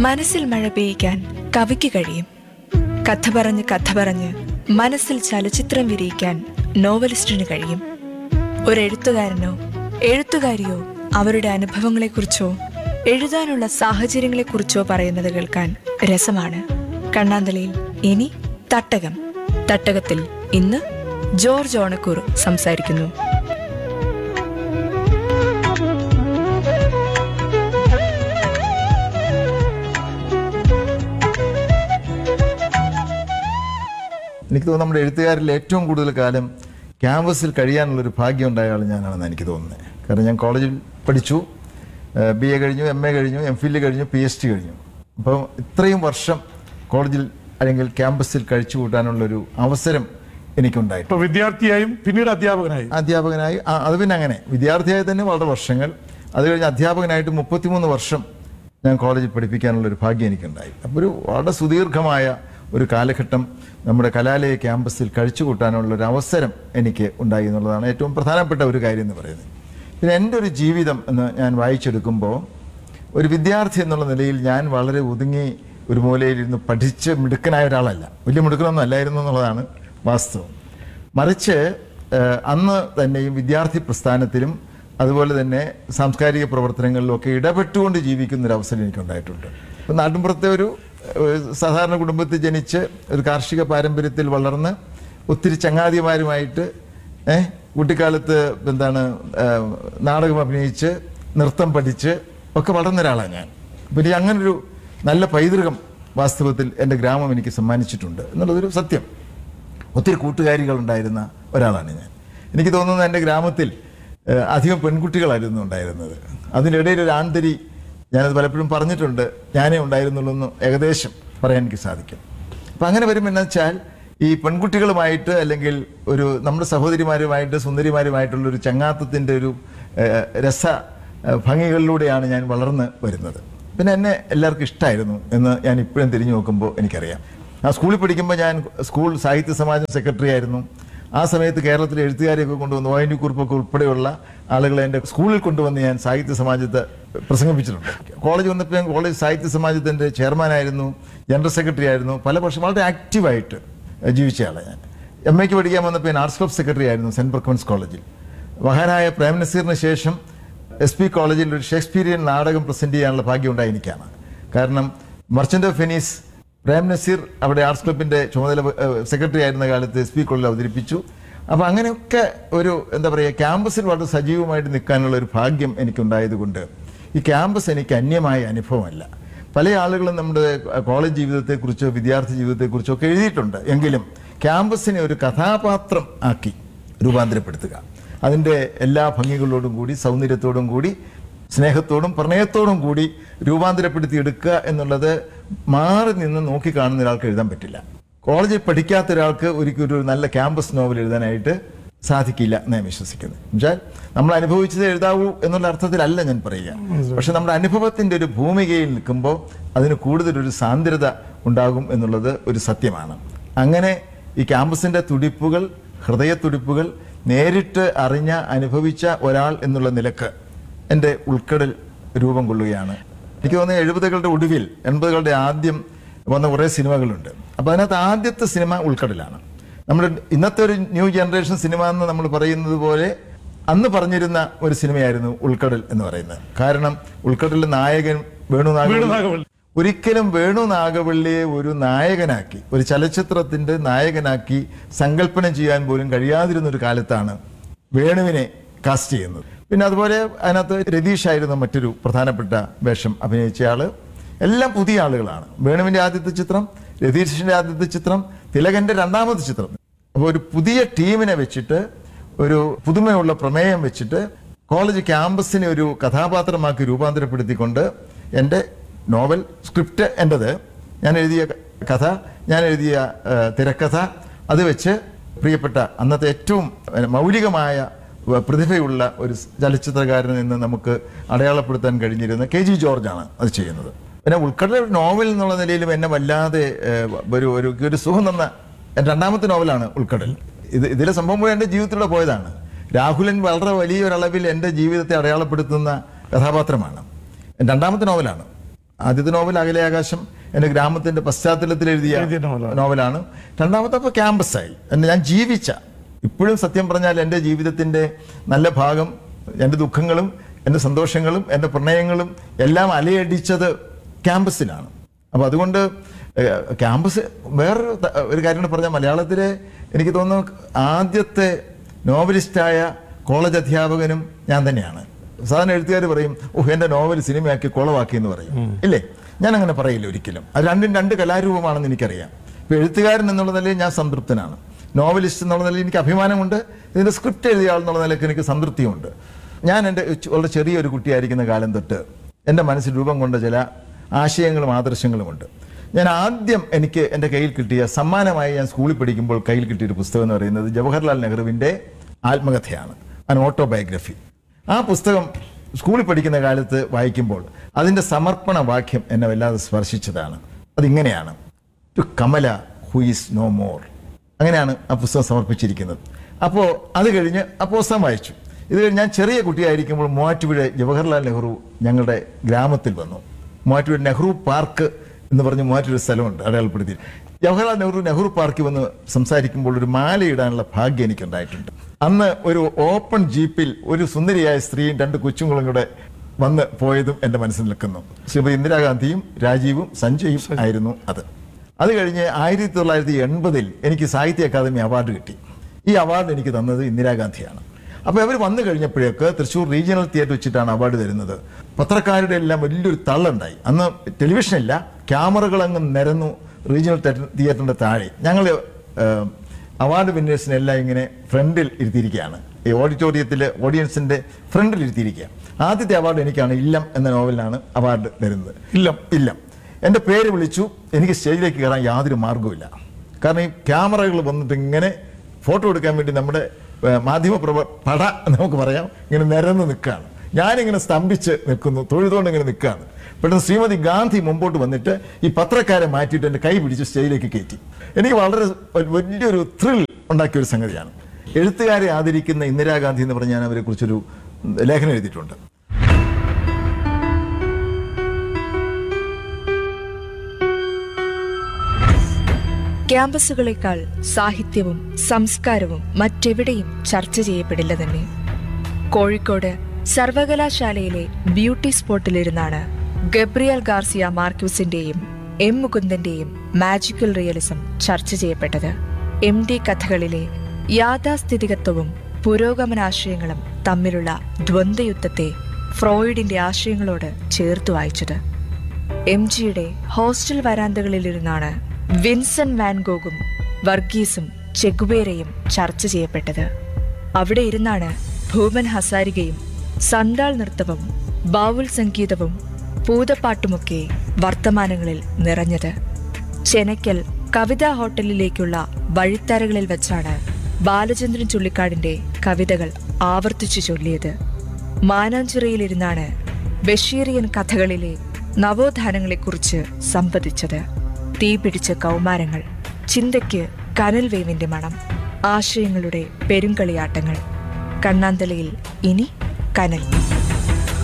മനസ്സിൽ മഴ പെയ്യിക്കാൻ കവിക്ക് കഴിയും കഥ പറഞ്ഞ് കഥ പറഞ്ഞ് മനസ്സിൽ ചലച്ചിത്രം വിരിയിക്കാൻ നോവലിസ്റ്റിന് കഴിയും ഒരു എഴുത്തുകാരനോ എഴുത്തുകാരിയോ അവരുടെ അനുഭവങ്ങളെക്കുറിച്ചോ എഴുതാനുള്ള സാഹചര്യങ്ങളെക്കുറിച്ചോ പറയുന്നത് കേൾക്കാൻ രസമാണ് കണ്ണാന്തളിയിൽ ഇനി തട്ടകം തട്ടകത്തിൽ ഇന്ന് ജോർജ് ഓണക്കൂർ സംസാരിക്കുന്നു എനിക്ക് തോന്നുന്നു നമ്മുടെ എഴുത്തുകാരിൽ ഏറ്റവും കൂടുതൽ കാലം ക്യാമ്പസിൽ കഴിയാനുള്ളൊരു ഭാഗ്യം ഉണ്ടായ ആൾ ഞാനാണെന്ന് എനിക്ക് തോന്നുന്നത് കാരണം ഞാൻ കോളേജിൽ പഠിച്ചു ബി എ കഴിഞ്ഞു എം എ കഴിഞ്ഞു എം ഫിൽ കഴിഞ്ഞു പി എച്ച് ഡി കഴിഞ്ഞു അപ്പോൾ ഇത്രയും വർഷം കോളേജിൽ അല്ലെങ്കിൽ ക്യാമ്പസിൽ കഴിച്ചു കൂട്ടാനുള്ളൊരു അവസരം എനിക്കുണ്ടായി ഇപ്പൊ വിദ്യാർത്ഥിയായും പിന്നീട് അധ്യാപകനായും അധ്യാപകനായി ആ, അത് പിന്നെ അങ്ങനെ വിദ്യാർത്ഥിയായി തന്നെ വളരെ വർഷങ്ങൾ അത് കഴിഞ്ഞ് അധ്യാപകനായിട്ട് മുപ്പത്തിമൂന്ന് വർഷം ഞാൻ കോളേജിൽ പഠിപ്പിക്കാനുള്ള ഒരു ഭാഗ്യം എനിക്കുണ്ടായി അപ്പോൾ ഒരു വളരെ സുദീർഘമായ ഒരു കാലഘട്ടം നമ്മുടെ കലാലയ ക്യാമ്പസിൽ കഴിച്ചു കൂട്ടാനുള്ള ഒരു അവസരം എനിക്ക് ഉണ്ടായി എന്നുള്ളതാണ് ഏറ്റവും പ്രധാനപ്പെട്ട ഒരു കാര്യം എന്ന് പറയുന്നത് പിന്നെ എൻ്റെ ഒരു ജീവിതം എന്ന് ഞാൻ വായിച്ചെടുക്കുമ്പോൾ ഒരു വിദ്യാർത്ഥി എന്നുള്ള നിലയിൽ ഞാൻ വളരെ ഒതുങ്ങി ഒരു മൂലയിലിരുന്ന് പഠിച്ച് മിടുക്കനായ ഒരാളല്ല വലിയ മിടുക്കനൊന്നും അല്ലായിരുന്നു എന്നുള്ളതാണ് വാസ്തവം മറിച്ച് ഏഹ്, അന്ന് തന്നെയും വിദ്യാർത്ഥി പ്രസ്ഥാനത്തിലും അതുപോലെ തന്നെ സാംസ്കാരിക പ്രവർത്തനങ്ങളിലും ഒക്കെ ഇടപെട്ടുകൊണ്ട് ജീവിക്കുന്ന ഒരു അവസരം എനിക്കുണ്ടായിട്ടുണ്ട് ഇപ്പം നാട്ടിൻപുറത്തെ ഒരു ഏഹ്, സാധാരണ കുടുംബത്തിൽ ജനിച്ച് ഒരു കാർഷിക പാരമ്പര്യത്തിൽ വളർന്ന് ഒത്തിരി ചങ്ങാതിമാരുമായിട്ട് ഏഹ് കുട്ടിക്കാലത്ത് എന്താണ് ഏഹ്, നാടകം അഭിനയിച്ച് നൃത്തം പഠിച്ച് ഒക്കെ വളർന്ന ഒരാളാണ് ഞാൻ പിന്നെ അങ്ങനൊരു നല്ല പൈതൃകം വാസ്തവത്തിൽ എൻ്റെ ഗ്രാമം എനിക്ക് സമ്മാനിച്ചിട്ടുണ്ട് എന്നുള്ളതൊരു സത്യം ഒത്തിരി കൂട്ടുകാരികൾ ഉണ്ടായിരുന്ന ഒരാളാണ് ഞാൻ എനിക്ക് തോന്നുന്നത് എൻ്റെ ഗ്രാമത്തിൽ ഏഹ്, അധികം പെൺകുട്ടികളായിരുന്നു ഉണ്ടായിരുന്നത് അതിനിടയിൽ ഒരു ആൺതരി ഞാനത് പലപ്പോഴും പറഞ്ഞിട്ടുണ്ട് ഞാനേ ഉണ്ടായിരുന്നുള്ളൂ എന്ന് ഏകദേശം പറയാൻ എനിക്ക് സാധിക്കും അപ്പം അങ്ങനെ വരുമ്പോൾ എന്ന് വെച്ചാൽ ഈ പെൺകുട്ടികളുമായിട്ട് അല്ലെങ്കിൽ ഒരു നമ്മുടെ സഹോദരിമാരുമായിട്ട് സുന്ദരിമാരുമായിട്ടുള്ള ഒരു ചങ്ങാത്തത്തിൻ്റെ ഒരു ഏഹ്, രസ ഏഹ്, ഭംഗികളിലൂടെയാണ് ഞാൻ വളർന്ന് വരുന്നത് പിന്നെ എന്നെ എല്ലാവർക്കും ഇഷ്ടമായിരുന്നു എന്ന് ഞാൻ ഇപ്പോഴും തിരിഞ്ഞു നോക്കുമ്പോൾ എനിക്കറിയാം ആ സ്കൂളിൽ പഠിക്കുമ്പോൾ ഞാൻ സ്കൂൾ സാഹിത്യ സമാജം സെക്രട്ടറി ആയിരുന്നു ആ സമയത്ത് കേരളത്തിലെ എഴുത്തുകാരെയൊക്കെ കൊണ്ടുവന്ന് ഒ എൻ കുറിപ്പൊക്കെ ഉൾപ്പെടെയുള്ള ആളുകളെ എൻ്റെ സ്കൂളിൽ കൊണ്ടുവന്ന് ഞാൻ സാഹിത്യ സമാജത്തെ പ്രസംഗിപ്പിച്ചിട്ടുണ്ട് കോളേജ് വന്നപ്പോൾ ഞാൻ കോളേജ് സാഹിത്യ സമാജത്തിൻ്റെ ചെയർമാനായിരുന്നു ജനറൽ സെക്രട്ടറി ആയിരുന്നു പല വർഷം വളരെ ആക്റ്റീവായിട്ട് ജീവിച്ചയാളാണ് ഞാൻ എം എക്ക് പഠിക്കാൻ വന്നപ്പോൾ ഞാൻ ആർട്സ് ക്ലബ് സെക്രട്ടറി ആയിരുന്നു സെൻറ്റ് പ്രക്കമൻസ് കോളേജിൽ മഹാനായ പ്രേം നസീറിന് ശേഷം എസ് പി കോളേജിൽ ഒരു ഷേക്സ്പീരിയൻ നാടകം പ്രസന്റ് ചെയ്യാനുള്ള ഭാഗ്യം ഉണ്ടായി എനിക്കാണ് കാരണം merchant of Venice Prem Nazir അവിടെ ആർട്സ് ക്ലബിന്റെ ചുമതല സെക്രട്ടറി ആയിരുന്ന കാലത്ത് എസ് പി കോളേജിൽ അവതരിപ്പിച്ചു അപ്പോൾ അങ്ങനെയൊക്കെ ഒരു എന്താ പറയുക ക്യാമ്പസിൽ വളരെ സജീവമായിട്ട് നിൽക്കാനുള്ള ഒരു ഭാഗ്യം എനിക്കുണ്ടായതുകൊണ്ട് ഈ ക്യാമ്പസ് എനിക്ക് അന്യമായ അനുഭവമല്ല പല ആളുകളും നമ്മുടെ കോളേജ് ജീവിതത്തെക്കുറിച്ചോ വിദ്യാർത്ഥി ജീവിതത്തെക്കുറിച്ചോ ഒക്കെ എഴുതിയിട്ടുണ്ട് എങ്കിലും ക്യാമ്പസിനെ ഒരു കഥാപാത്രം ആക്കി രൂപാന്തരപ്പെടുത്തുക അതിൻ്റെ എല്ലാ ഭംഗികളോടും കൂടി സൗന്ദര്യത്തോടും കൂടി സ്നേഹത്തോടും പ്രണയത്തോടും കൂടി രൂപാന്തരപ്പെടുത്തി എടുക്കുക എന്നുള്ളത് മാറി നിന്ന് നോക്കിക്കാണുന്ന ഒരാൾക്ക് എഴുതാൻ പറ്റില്ല കോളേജിൽ പഠിക്കാത്ത ഒരാൾക്ക് ഒരിക്കലും ഒരു നല്ല ക്യാമ്പസ് നോവൽ എഴുതാനായിട്ട് സാധിക്കില്ല എന്ന് ഞാൻ വിശ്വസിക്കുന്നു എന്നുവെച്ചാൽ നമ്മൾ അനുഭവിച്ചത് എഴുതാവൂ എന്നുള്ള അർത്ഥത്തിലല്ല ഞാൻ പറയുക പക്ഷെ നമ്മുടെ അനുഭവത്തിന്റെ ഒരു ഭൂമികയിൽ നിൽക്കുമ്പോൾ അതിന് കൂടുതലൊരു സാന്ദ്രത ഉണ്ടാകും എന്നുള്ളത് ഒരു സത്യമാണ് അങ്ങനെ ഈ ക്യാമ്പസിന്റെ തുടിപ്പുകൾ ഹൃദയത്തുടിപ്പുകൾ നേരിട്ട് അറിഞ്ഞ അനുഭവിച്ച ഒരാൾ എന്നുള്ള നിലക്ക് എൻ്റെ ഉൾക്കടൽ രൂപം കൊള്ളുകയാണ് എനിക്ക് തോന്നുന്നത് എഴുപതുകളുടെ ഒടുവിൽ എൺപതുകളുടെ ആദ്യം വന്ന കുറേ സിനിമകളുണ്ട് അപ്പോൾ അതിനകത്ത് ആദ്യത്തെ സിനിമ ഉൾക്കടലാണ് നമ്മുടെ ഇന്നത്തെ ഒരു ന്യൂ ജനറേഷൻ സിനിമ എന്ന് നമ്മൾ പറയുന്നത് പോലെ അന്ന് പറഞ്ഞിരുന്ന ഒരു സിനിമയായിരുന്നു ഉൾക്കടൽ എന്ന് പറയുന്നത് കാരണം ഉൾക്കടലിലെ നായകൻ വേണു വേണു നാഗവള്ളി നാഗവള്ളി. ഒരിക്കലും വേണു നാഗവള്ളിയെ ഒരു നായകനാക്കി ഒരു ചലച്ചിത്രത്തിന്റെ നായകനാക്കി സങ്കല്പന ചെയ്യാൻ പോലും കഴിയാതിരുന്ന ഒരു കാലത്താണ് വേണുവിനെ കാസ്റ്റ് ചെയ്യുന്നത് പിന്നെ അതുപോലെ അതിനകത്ത് രതീഷ് ആയിരുന്നു മറ്റൊരു പ്രധാനപ്പെട്ട വേഷം അഭിനയിച്ചയാള് എല്ലാം പുതിയ ആളുകളാണ് വേണുവിന്റെ ആദ്യത്തെ ചിത്രം രതീഷിന്റെ ആദ്യത്തെ ചിത്രം തിലകന്റെ രണ്ടാമത്തെ ചിത്രം അപ്പോൾ ഒരു പുതിയ ടീമിനെ വെച്ചിട്ട് ഒരു പുതുമയുള്ള പ്രമേയം വെച്ചിട്ട് കോളേജ് ക്യാമ്പസിനെ ഒരു കഥാപാത്രമാക്കി രൂപാന്തരപ്പെടുത്തിക്കൊണ്ട് എൻ്റെ നോവൽ സ്ക്രിപ്റ്റ് എൻ്റെത് ഞാൻ എഴുതിയ കഥ ഞാൻ എഴുതിയ ആ, തിരക്കഥ അത് വെച്ച് പ്രിയപ്പെട്ട അന്നത്തെ ഏറ്റവും ആ, മൗലികമായ വ- പ്രതിഭയുള്ള ഒരു സ് ചലച്ചിത്രകാരൻ എന്ന് നമുക്ക് അടയാളപ്പെടുത്താൻ കഴിഞ്ഞിരുന്ന കെ ജി ജോർജാണ് അത് ചെയ്യുന്നത് പിന്നെ ഉൾക്കടല ഒരു നോവൽ എന്നുള്ള നിലയിലും എന്നെ വല്ലാതെ ആ, ഒരു ഒരു ഒരു സുഖം തന്ന എൻ്റെ രണ്ടാമത്തെ നോവലാണ് ഉൾക്കടൽ ഇത് ഇതിലെ സംഭവം മുഴുവൻ എൻ്റെ ജീവിതത്തിലൂടെ പോയതാണ് രാഹുലൻ വളരെ വലിയൊരളവിൽ എൻ്റെ ജീവിതത്തെ അടയാളപ്പെടുത്തുന്ന കഥാപാത്രമാണ് രണ്ടാമത്തെ നോവലാണ് ആദ്യത്തെ നോവൽ അകലെ ആകാശം എൻ്റെ ഗ്രാമത്തിന്റെ പശ്ചാത്തലത്തിൽ എഴുതിയ എഴുതിയ നോവലാണ്. നോവലാണ് രണ്ടാമത്തെ അപ്പോൾ ക്യാമ്പസായി എന്നെ ഞാൻ ജീവിച്ച ഇപ്പോഴും സത്യം പറഞ്ഞാൽ എൻ്റെ ജീവിതത്തിൻ്റെ നല്ല ഭാഗം എൻ്റെ ദുഃഖങ്ങളും എൻ്റെ സന്തോഷങ്ങളും എൻ്റെ പ്രണയങ്ങളും എല്ലാം അലയടിച്ചത് ക്യാമ്പസിലാണ് അപ്പോൾ അതുകൊണ്ട് ഏഹ്, ക്യാമ്പസ് വേറൊരു ത- ഒരു കാര്യം കൂടെ പറഞ്ഞാൽ മലയാളത്തിലെ എനിക്ക് തോന്നുന്നു ആദ്യത്തെ നോവലിസ്റ്റായ കോളേജ് അധ്യാപകനും ഞാൻ തന്നെയാണ് സാധാരണ എഴുത്തുകാർ പറയും ഓഹ് എൻ്റെ നോവൽ സിനിമയാക്കി കുളവാക്കി എന്ന് പറയും ഇല്ലേ ഞാൻ അങ്ങനെ പറയില്ല ഒരിക്കലും അത് രണ്ടും രണ്ട് കലാരൂപമാണെന്ന് എനിക്കറിയാം ഇപ്പൊ എഴുത്തുകാരൻ എന്നുള്ള നിലയിൽ ഞാൻ സംതൃപ്തനാണ് നോവലിസ്റ്റ് എന്നുള്ള നിലയിൽ എനിക്ക് അഭിമാനമുണ്ട് ഇതിന്റെ സ്ക്രിപ്റ്റ് എഴുതിയ ആൾ എന്നുള്ള നിലയ്ക്ക് എനിക്ക് സംതൃപ്തിയുണ്ട് ഞാൻ എൻ്റെ ചു- വളരെ ചെറിയൊരു കുട്ടിയായിരിക്കുന്ന കാലം തൊട്ട് എൻ്റെ മനസ്സിൽ രൂപം കൊണ്ട ചില ആശയങ്ങളും ആദർശങ്ങളുമുണ്ട് ഞാൻ ആദ്യം എനിക്ക് എൻ്റെ കയ്യിൽ കിട്ടിയ സമ്മാനമായി ഞാൻ സ്കൂളിൽ പഠിക്കുമ്പോൾ കയ്യിൽ കിട്ടിയൊരു പുസ്തകം എന്ന് പറയുന്നത് ജവഹർലാൽ നെഹ്റുവിൻ്റെ ആത്മകഥയാണ് an ഓട്ടോബയോഗ്രഫി ആ പുസ്തകം സ്കൂളിൽ പഠിക്കുന്ന കാലത്ത് വായിക്കുമ്പോൾ അതിൻ്റെ സമർപ്പണ വാക്യം എന്നെ വല്ലാതെ സ്പർശിച്ചതാണ് അതിങ്ങനെയാണ് to Kamala who is no more അങ്ങനെയാണ് ആ പുസ്തകം സമർപ്പിച്ചിരിക്കുന്നത് അപ്പോൾ അത് കഴിഞ്ഞ് ആ പുസ്തകം വായിച്ചു ഇത് കഴിഞ്ഞ് ഞാൻ ചെറിയ കുട്ടിയായിരിക്കുമ്പോൾ മൂവാറ്റുപുഴ ജവഹർലാൽ നെഹ്റു ഞങ്ങളുടെ ഗ്രാമത്തിൽ വന്നു മൂവാറ്റുപുഴ നെഹ്റു പാർക്ക് എന്ന് പറഞ്ഞ് മൂവാറ്റുപുഴ സ്ഥലമുണ്ട് അടയാളപ്പെടുത്തി ജവഹർലാൽ നെഹ്റു നെഹ്റു പാർക്കിൽ വന്ന് സംസാരിക്കുമ്പോൾ ഒരു മാലയിടാനുള്ള ഭാഗ്യം എനിക്കുണ്ടായിട്ടുണ്ട് അന്ന് ഒരു ഓപ്പൺ ജീപ്പിൽ ഒരു സുന്ദരിയായ സ്ത്രീയും രണ്ട് കൊച്ചുങ്ങളും കൂടെ വന്ന് പോയതും എൻ്റെ മനസ്സിൽ നിൽക്കുന്നു ശ്രീമതി ഇന്ദിരാഗാന്ധിയും രാജീവും സഞ്ജയും ആയിരുന്നു അത് അത് കഴിഞ്ഞ് ആയിരത്തി തൊള്ളായിരത്തി എൺപതിൽ എനിക്ക് സാഹിത്യ അക്കാദമി അവാർഡ് കിട്ടി ഈ അവാർഡ് എനിക്ക് തന്നത് ഇന്ദിരാഗാന്ധിയാണ് അപ്പോൾ അവർ വന്നു കഴിഞ്ഞപ്പോഴേക്ക് തൃശ്ശൂർ റീജിയണൽ തിയേറ്റർ വെച്ചിട്ടാണ് അവാർഡ് തരുന്നത് പത്രക്കാരുടെ എല്ലാം വലിയൊരു തള്ളുണ്ടായി അന്ന് ടെലിവിഷൻ ഇല്ല ക്യാമറകൾ അങ്ങ് നിരന്നു റീജിയണൽ തിയേറ്ററിന്റെ താഴെ ഞങ്ങൾ അവാർഡ് വിന്നേഴ്സിനെ എല്ലാം ഇങ്ങനെ ഫ്രണ്ടിൽ ഇരുത്തിയിരിക്കുകയാണ് ഈ ഓഡിറ്റോറിയത്തിൽ ഓഡിയൻസിന്റെ ഫ്രണ്ടിൽ ഇരുത്തിയിരിക്കുക ആദ്യത്തെ അവാർഡ് എനിക്കാണ് ഇല്ലം എന്ന നോവലിനാണ് അവാർഡ് തരുന്നത് ഇല്ലം. ഇല്ലം എൻ്റെ പേര് വിളിച്ചു എനിക്ക് സ്റ്റേജിലേക്ക് കയറാൻ യാതൊരു മാർഗവുമില്ല കാരണം ഈ ക്യാമറകൾ വന്നിട്ട് ഇങ്ങനെ ഫോട്ടോ എടുക്കാൻ വേണ്ടി നമ്മുടെ ഏഹ്, മാധ്യമ പ്രവ പട എന്ന് നമുക്ക് പറയാം ഇങ്ങനെ നിരന്ന് നിൽക്കുകയാണ് ഞാനിങ്ങനെ സ്തംഭിച്ച് നിൽക്കുന്നു തൊഴുതുകൊണ്ട് ഇങ്ങനെ നിൽക്കുകയാണ് പെട്ടെന്ന് ശ്രീമതി ഗാന്ധി മുമ്പോട്ട് വന്നിട്ട് ഈ പത്രക്കാരെ മാറ്റിയിട്ട് എൻ്റെ കൈ പിടിച്ച് സ്റ്റേജിലേക്ക് കയറ്റി എനിക്ക് വളരെ വലിയൊരു ത്രിൽ ഉണ്ടാക്കിയ ഒരു സംഗതിയാണ് എഴുത്തുകാരെ ആദരിക്കുന്ന ഇന്ദിരാഗാന്ധി എന്ന് പറഞ്ഞ് ഞാൻ അവരെ കുറിച്ചൊരു ലേഖനം എഴുതിയിട്ടുണ്ട് ക്യാമ്പസുകളെക്കാൾ സാഹിത്യവും സംസ്കാരവും മറ്റെവിടെയും ചർച്ച ചെയ്യപ്പെടില്ല തന്നെ കോഴിക്കോട് സർവകലാശാലയിലെ ബ്യൂട്ടി സ്പോട്ടിലിരുന്നാണ് ഗബ്രിയൽ ഗാർസിയ മാർക്യൂസിന്റെയും എം മുകുന്ദന്റെയും മാജിക്കൽ റിയലിസം ചർച്ച ചെയ്യപ്പെട്ടത് എം ഡി കഥകളിലെ യാഥാസ്ഥിതികത്വവും പുരോഗമനാശയങ്ങളും തമ്മിലുള്ള ദ്വന്ദ്വയുദ്ധത്തെ ഫ്രോയിഡിന്റെ ആശയങ്ങളോട് ചേർത്ത് വായിച്ചത് എം ജിയുടെ ഹോസ്റ്റൽ വരാന്തകളിലിരുന്നാണ് വിൻസെന്റ് വാൻഗോഗും വർഗീസും ചെഗുവേരയും ചർച്ച ചെയ്യപ്പെട്ടത് അവിടെ ഇരുന്നാണ് ഭൂമൻ ഹസാരികയും സന്താൾ നൃത്തവും ബാവുൽ സംഗീതവും പൂതപ്പാട്ടുമൊക്കെ വർത്തമാനങ്ങളിൽ നിറഞ്ഞത് ചെനക്കൽ കവിതാ ഹോട്ടലിലേക്കുള്ള വഴിത്തരകളിൽ വെച്ചാണ് ബാലചന്ദ്രൻ ചുള്ളിക്കാടിന്റെ കവിതകൾ ആവർത്തിച്ചു ചൊല്ലിയത് മാനാഞ്ചിറയിലിരുന്നാണ് ബഷീറിയൻ കഥകളിലെ നവോത്ഥാനങ്ങളെക്കുറിച്ച് സംവദിച്ചത് തീപിടിച്ച കൗമാരങ്ങൾ ചിന്തയ്ക്ക് കനൽ വേവിന്റെ മണം ആശയങ്ങളുടെ പെരുങ്കളിയാട്ടങ്ങൾ കണ്ണാന്തലയിൽ ഇനി കനൽ